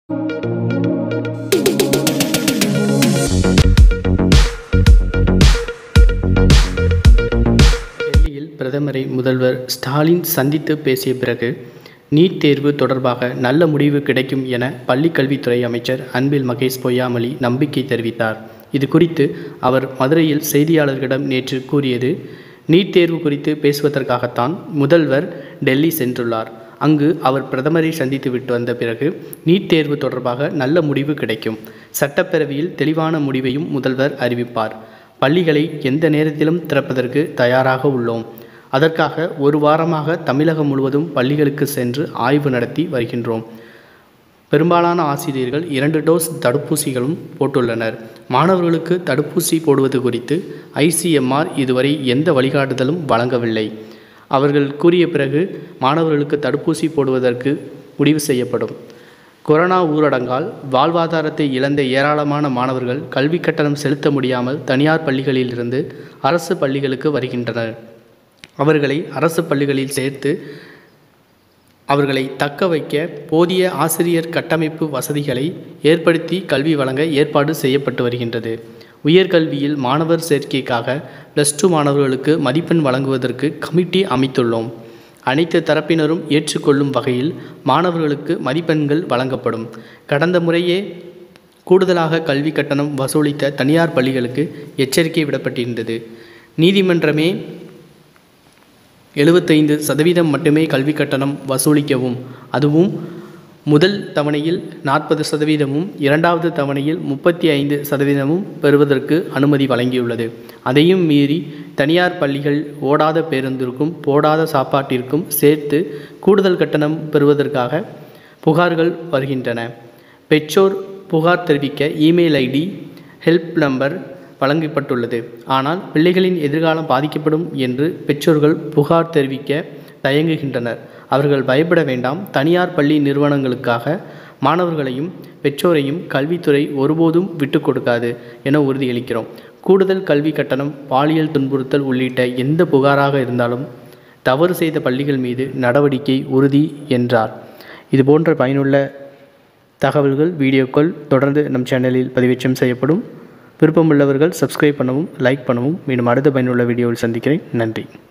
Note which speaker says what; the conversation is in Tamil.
Speaker 1: டெல்லியில் பிரதமரை முதல்வர் ஸ்டாலின் சந்தித்து பேசிய பிறகு நீட் தேர்வு தொடர்பாக நல்ல முடிவு கிடைக்கும் என பள்ளிக்கல்வித்துறை அமைச்சர் அன்பில் மகேஷ் பொய்யாமொழி நம்பிக்கை தெரிவித்தார் இது குறித்து அவர் மதுரையில் செய்தியாளர்களிடம் நேற்று கூறியது நீட் தேர்வு குறித்து பேசுவதற்காகத்தான் முதல்வர் டெல்லி சென்றுள்ளார் அங்கு அவர் பிரதமரை சந்தித்து விட்டு வந்த பிறகு நீட் தேர்வு தொடர்பாக நல்ல முடிவு கிடைக்கும் சட்டப்பேரவையில் தெளிவான முடிவையும் முதல்வர் அறிவிப்பார் பள்ளிகளை எந்த நேரத்திலும் திறப்பதற்கு தயாராக உள்ளோம் அதற்காக ஒரு வாரமாக தமிழகம் முழுவதும் பள்ளிகளுக்கு சென்று ஆய்வு நடத்தி வருகின்றோம் பெரும்பாலான ஆசிரியர்கள் இரண்டு டோஸ் தடுப்பூசிகளும் போட்டுள்ளனர் மாணவர்களுக்கு தடுப்பூசி போடுவது குறித்து ஐசிஎம்ஆர் இதுவரை எந்த வழிகாட்டுதலும் வழங்கவில்லை அவர்கள் கூறிய பிறகு மாணவர்களுக்கு தடுப்பூசி போடுவதற்கு முடிவு செய்யப்படும் கொரோனா ஊரடங்கால் வாழ்வாதாரத்தை இழந்த ஏராளமான மாணவர்கள் கல்வி கட்டணம் செலுத்த முடியாமல் தனியார் பள்ளிகளிலிருந்து அரசு பள்ளிகளுக்கு வருகின்றனர் அவர்களை அரசு பள்ளிகளில் சேர்த்து அவர்களை தக்க வைக்க போதிய ஆசிரியர் கட்டமைப்பு வசதிகளை ஏற்படுத்தி கல்வி வழங்க ஏற்பாடு செய்யப்பட்டு வருகின்றது உயர்கல்வியில் மாணவர் சேர்க்கைக்காக ப்ளஸ் டூ மாணவர்களுக்கு மதிப்பெண் வழங்குவதற்கு கமிட்டி அமைத்துள்ளோம் அனைத்து தரப்பினரும் ஏற்றுக்கொள்ளும் வகையில் மாணவர்களுக்கு மதிப்பெண்கள் வழங்கப்படும் கடந்த முறையே கூடுதலாக கல்வி கட்டணம் வசூலித்த தனியார் பள்ளிகளுக்கு எச்சரிக்கை விடப்பட்டிருந்தது நீதிமன்றமே எழுபத்தைந்து சதவீதம் மட்டுமே கல்வி கட்டணம் வசூலிக்கவும் அதுவும் முதல் தவணையில் நாற்பது சதவீதமும் இரண்டாவது தவணையில் முப்பத்தி ஐந்து சதவீதமும் பெறுவதற்கு அனுமதி வழங்கியுள்ளது அதையும் மீறி தனியார் பள்ளிகள் ஓடாத பேருந்திற்கும் போடாத சாப்பாட்டிற்கும் சேர்த்து கூடுதல் கட்டணம் பெறுவதற்காக புகார்கள் வருகின்றன பெற்றோர் புகார் தெரிவிக்க இமெயில் ஐடி ஹெல்ப் நம்பர் வழங்கப்பட்டுள்ளது ஆனால் பிள்ளைகளின் எதிர்காலம் பாதிக்கப்படும் என்று பெற்றோர்கள் புகார் தெரிவிக்க தயங்குகின்றனர் அவர்கள் பயப்பட வேண்டாம் தனியார் பள்ளி நிறுவனங்களுக்காக மாணவர்களையும் பெற்றோரையும் கல்வித்துறை ஒருபோதும் விட்டு கொடுக்காது என உறுதியளிக்கிறோம் கூடுதல் கல்வி கட்டணம் பாலியல் துன்புறுத்தல் உள்ளிட்ட எந்த புகாராக இருந்தாலும் தவறு செய்த பள்ளிகள் மீது நடவடிக்கை உறுதி என்றார் இதுபோன்ற பயனுள்ள தகவல்கள் வீடியோக்கள் தொடர்ந்து நம் சேனலில் பதிவேற்றம் செய்யப்படும் விருப்பமுள்ளவர்கள் சப்ஸ்கிரைப் பண்ணவும் லைக் பண்ணவும் மீண்டும் அடுத்த பயனுள்ள வீடியோவில் சந்திக்கிறேன் நன்றி